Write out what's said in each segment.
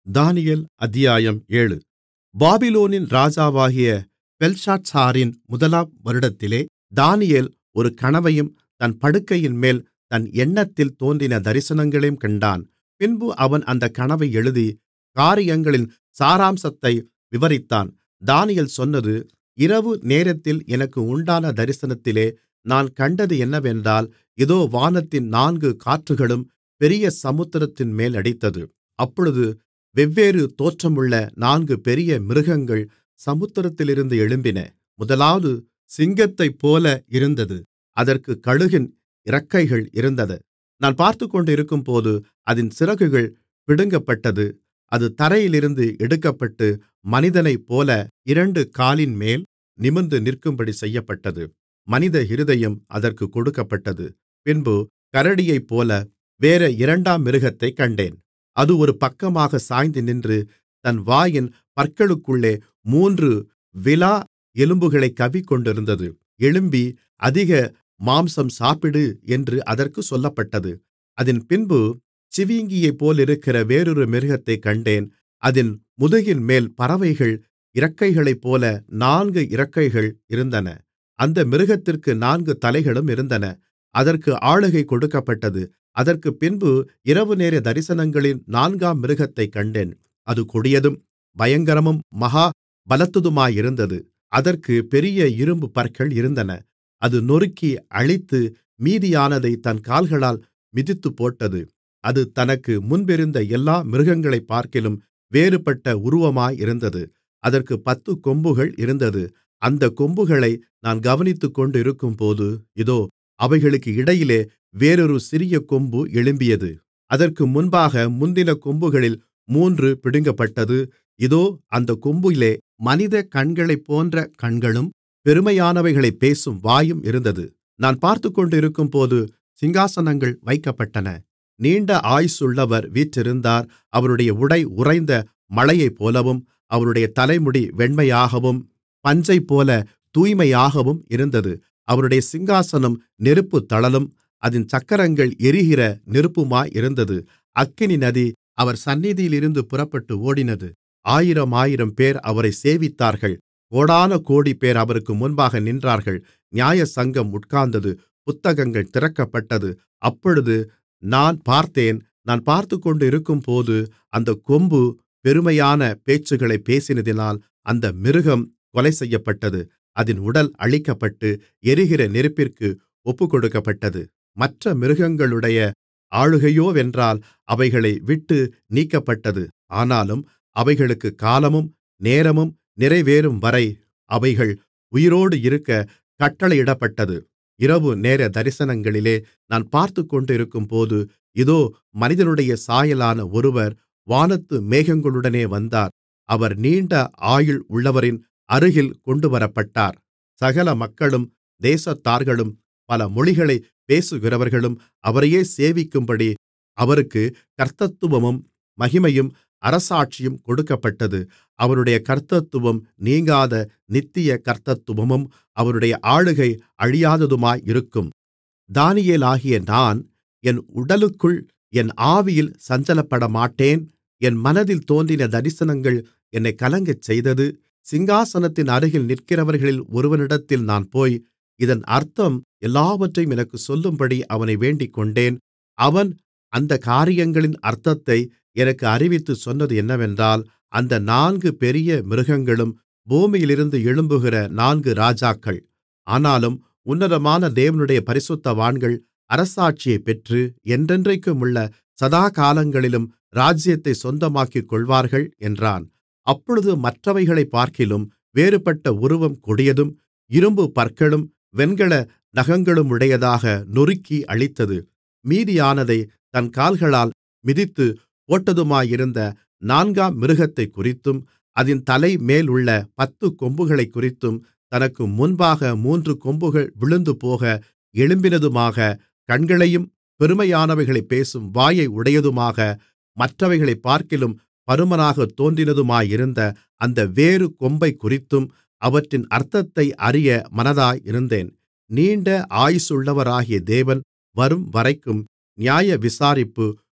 தானியேல் அத்தியாயம் ஏழு பாபிலோனின் ராஜாவாகிய பெல்ஷாத்சாரின் முதலாம் வருடத்திலே தானியேல் ஒரு கனவையும் தன் படுக்கையின்மேல் தன் எண்ணத்தில் தோன்றின தரிசனங்களையும் கண்டான் பின்பு அவன் அந்தக் கனவை எழுதி காரியங்களின் சாராம்சத்தை விவரித்தான் தானியேல் சொன்னது இரவு நேரத்தில் எனக்கு உண்டான தரிசனத்திலே நான் கண்டது என்னவென்றால் இதோ வானத்தின் நான்கு காற்றுகளும் பெரிய சமுத்திரத்தின்மேல் அடித்தது அப்பொழுது வெவ்வேறு தோற்றமுள்ள நான்கு பெரிய மிருகங்கள் சமுத்திரத்திலிருந்து எழும்பின முதலாவது சிங்கத்தைப்போல இருந்தது அதற்குக் கழுகின் இறக்கைகள் இருந்தது நான் பார்த்துக்கொண்டிருக்கும்போது அதின் சிறகுகள் பிடுங்கப்பட்டது அது தரையிலிருந்து எடுக்கப்பட்டு மனிதனைப்போல இரண்டு காலின்மேல் நிமிர்ந்து நிற்கும்படி செய்யப்பட்டது மனித இருதயம் அதற்குக் கொடுக்கப்பட்டது பின்பு கரடியைப்போல வேற இரண்டாம் மிருகத்தைக் கண்டேன் அது ஒரு பக்கமாகச் சாய்ந்து நின்று தன் வாயின் பற்களுக்குள்ளே மூன்று விலா எலும்புகளைக் கவ்விக்கொண்டிருந்தது எழும்பி அதிக மாம்சம் சாப்பிடு என்று அதற்குச் சொல்லப்பட்டது அதின்பின்பு சிவிங்கியைப்போலிருக்கிற வேறொரு மிருகத்தைக் கண்டேன் அதின் முதுகின்மேல் பறவைகள் இறக்கைகளைப்போல நான்கு இறக்கைகள் இருந்தன அந்த மிருகத்திற்கு நான்கு தலைகளும் இருந்தன அதற்கு ஆளுகை கொடுக்கப்பட்டது அதற்குப்பின்பு இரவுநேர தரிசனங்களின் நான்காம் மிருகத்தைக் கண்டேன் அது கொடியதும் பயங்கரமும் மகா பலத்ததுமாயிருந்தது அதற்குப் பெரிய இரும்பு பற்கள் இருந்தன அது நொறுக்கி அழித்து மீதியானதைத் தன் கால்களால் மிதித்துப்போட்டது அது தனக்கு முன்பிருந்த எல்லா மிருகங்களைப்பார்க்கிலும் வேறுபட்ட உருவமாயிருந்தது அதற்குப் பத்துக் கொம்புகள் இருந்தது அந்தக் கொம்புகளை நான் கவனித்துக்கொண்டிருக்கும்போது இதோ அவைகளுக்கு இடையிலே வேறொரு சிறிய கொம்பு எழும்பியது அதற்கு முன்பாக முந்தின கொம்புகளில் மூன்று பிடுங்கப்பட்டது இதோ அந்தக் கொம்பிலே மனித கண்களைப்போன்ற கண்களும் பெருமையானவைகளைப் பேசும் வாயும் இருந்தது நான் பார்த்துக்கொண்டிருக்கும்போது சிங்காசனங்கள் வைக்கப்பட்டன நீண்ட ஆயுசுள்ளவர் வீற்றிருந்தார் அவருடைய உடை உறைந்த மழையைப்போலவும் அவருடைய தலைமுடி வெண்மையாகவும் பஞ்சைப்போல தூய்மையாகவும் இருந்தது அவருடைய சிங்காசனம் நெருப்புத்தழலும் அதின் சக்கரங்கள் எரிகிற நெருப்புமாயிருந்தது அக்கினி நதி அவர் சந்நிதியிலிருந்து புறப்பட்டு ஓடினது ஆயிரமாயிரம் பேர் அவரை சேவித்தார்கள் கோடானகோடிப்பேர் அவருக்கு முன்பாக நின்றார்கள் நியாயசங்கம் உட்கார்ந்தது புத்தகங்கள் திறக்கப்பட்டது அப்பொழுது நான் பார்த்தேன் நான் பார்த்துக்கொண்டிருக்கும்போது அந்தக் கொம்பு பெருமையான பேச்சுகளைப் பேசினதினால் அந்த மிருகம் கொலைசெய்யப்பட்டது அதின் உடல் அழிக்கப்பட்டு எரிகிற நெருப்பிற்கு ஒப்புக்கொடுக்கப்பட்டது மற்ற மிருகங்களுடைய ஆளுகையோவென்றால் அவைகளை விட்டு நீக்கப்பட்டது ஆனாலும் அவைகளுக்குக் காலமும் நேரமும் நிறைவேறும்வரை அவைகள் உயிரோடு இருக்கக் கட்டளையிடப்பட்டது இரவுநேர தரிசனங்களிலே நான் பார்த்துக்கொண்டிருக்கும்போது இதோ மனிதனுடைய சாயலான ஒருவர் வானத்து மேகங்களுடனே வந்தார் அவர் நீண்ட ஆயுள் உள்ளவரின் அருகில் கொண்டுவரப்பட்டார் சகல மக்களும் தேசத்தார்களும் பல மொழிகளைப் பேசுகிறவர்களும் அவரையே சேவிக்கும்படி அவருக்கு கர்த்தத்துவமும் மகிமையும் அரசாட்சியும் கொடுக்கப்பட்டது அவருடைய கர்த்தத்துவம் நீங்காத நித்திய கர்த்தத்துவமும் அவருடைய ஆளுகை அழியாததுமாயிருக்கும் தானியேலாகிய நான் என் உடலுக்குள் என் ஆவியில் சஞ்சலப்படமாட்டேன் என் மனதில் தோன்றின தரிசனங்கள் என்னைக் கலங்கச் செய்தது சிங்காசனத்தின் அருகில் நிற்கிறவர்களில் ஒருவனிடத்தில் நான் போய் இதன் அர்த்தம் எல்லாவற்றையும் எனக்குச் சொல்லும்படி அவனை வேண்டிக்கொண்டேன் அவன் அந்தக் காரியங்களின் அர்த்தத்தை எனக்கு அறிவித்துச் சொன்னது என்னவென்றால் அந்த நான்கு பெரிய மிருகங்களும் பூமியிலிருந்து எழும்புகிற நான்கு ராஜாக்கள் ஆனாலும் உன்னதமான தேவனுடைய பரிசுத்தவான்கள் அரசாட்சியைப் பெற்று என்றென்றைக்குமுள்ள சதாகாலங்களிலும் ராஜ்யத்தைச் சொந்தமாக்கிக் கொள்வார்கள் என்றான் அப்பொழுது மற்றவைகளைப்பார்க்கிலும் வேறுபட்ட உருவம் கொடியதும் இரும்பு பற்களும் வெண்கல நகங்களுமுடையதாக நொறுக்கி அழித்தது மீதியானதைத் தன் கால்களால் மிதித்து போட்டதுமாயிருந்த நான்காம் மிருகத்தைக்குறித்தும் அதின் தலைமேலுள்ள பத்துக் கொம்புகளைக்குறித்தும் தனக்கு முன்பாக மூன்று கொம்புகள் விழுந்துபோக எழும்பினதுமாக கண்களையும் பெருமையானவைகளைப் பேசும் வாயை உடையதுமாக மற்றவைகளைப்பார்க்கிலும் பருமனாகத் தோன்றினதுமாயிருந்த அந்த வேறு கொம்பைக்குறித்தும் அவற்றின் அர்த்தத்தை அறிய மனதாயிருந்தேன் நீண்ட ஆயுசுள்ளவராகிய தேவன் வரும்வரைக்கும் நியாயவிசாரிப்பு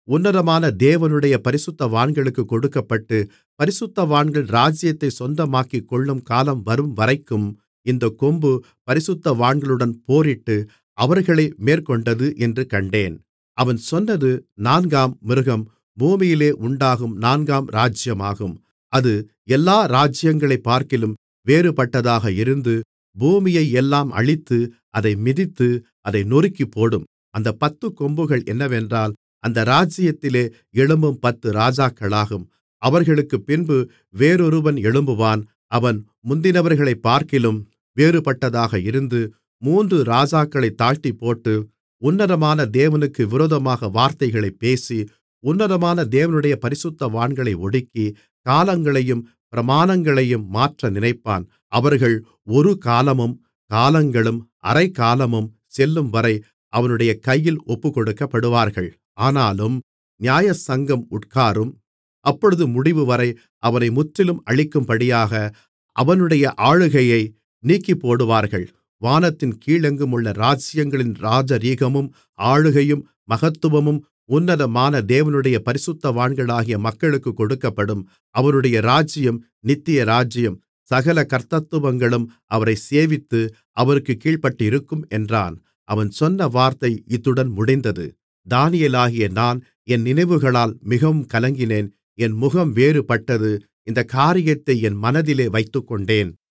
உன்னதமான தேவனுடைய பரிசுத்தவான்களுக்குக் கொடுக்கப்பட்டு பரிசுத்தவான்கள் ராஜ்யத்தைச் சொந்தமாக்கிக்கொள்ளும் காலம் வரும்வரைக்கும் இந்தக் கொம்பு பரிசுத்தவான்களுடன் போரிட்டு அவர்களை மேற்கொண்டது என்று கண்டேன் அவன் சொன்னது நான்காம் மிருகம் பூமியிலே உண்டாகும் நான்காம் ராஜ்யமாகும் அது எல்லா ராஜ்யங்களைப்பார்க்கிலும் வேறுபட்டதாக இருந்து பூமியையெல்லாம் அழித்து அதை மிதித்து அதை நொறுக்கிப்போடும் அந்தப் பத்துக் கொம்புகள் என்னவென்றால் அந்த ராஜ்யத்திலே எழும்பும் பத்து ராஜாக்களாகும் அவர்களுக்குப் பின்பு வேறொருவன் எழும்புவான் அவன் முந்தினவர்களைப்பார்க்கிலும் வேறுபட்டதாக இருந்து மூன்று ராஜாக்களைத் தாழ்த்திப்போட்டு உன்னதமான தேவனுக்கு விரோதமாக வார்த்தைகளைப் பேசி உன்னதமான தேவனுடைய பரிசுத்தவான்களை ஒடுக்கி காலங்களையும் பிரமாணங்களையும் மாற்ற நினைப்பான் அவர்கள் ஒரு காலமும் காலங்களும் அரைக்காலமும் செல்லும்வரை அவனுடைய கையில் ஒப்புக்கொடுக்கப்படுவார்கள் ஆனாலும் நியாயசங்கம் உட்காரும் அப்பொழுது முடிவுவரை அவனை முற்றிலும் அழிக்கும்படியாக அவனுடைய ஆளுகையை நீக்கிப்போடுவார்கள் வானத்தின் கீழெங்குமுள்ள ராஜ்யங்களின் ராஜரீகமும் ஆளுகையும் மகத்துவமும் உன்னதமான தேவனுடைய பரிசுத்தவான்களாகிய மக்களுக்குக் கொடுக்கப்படும் அவருடைய ராஜ்யம் நித்திய ராஜ்யம் சகல கர்த்தத்துவங்களும் அவரைச் சேவித்து அவருக்குக் கீழ்ப்பட்டிருக்கும் என்றான் அவன் சொன்ன வார்த்தை இத்துடன் முடிந்தது தானியேலாகிய நான் என் நினைவுகளால் மிகவும் கலங்கினேன் என் முகம் வேறுபட்டது இந்தக் காரியத்தை என் மனதிலே வைத்துக்கொண்டேன்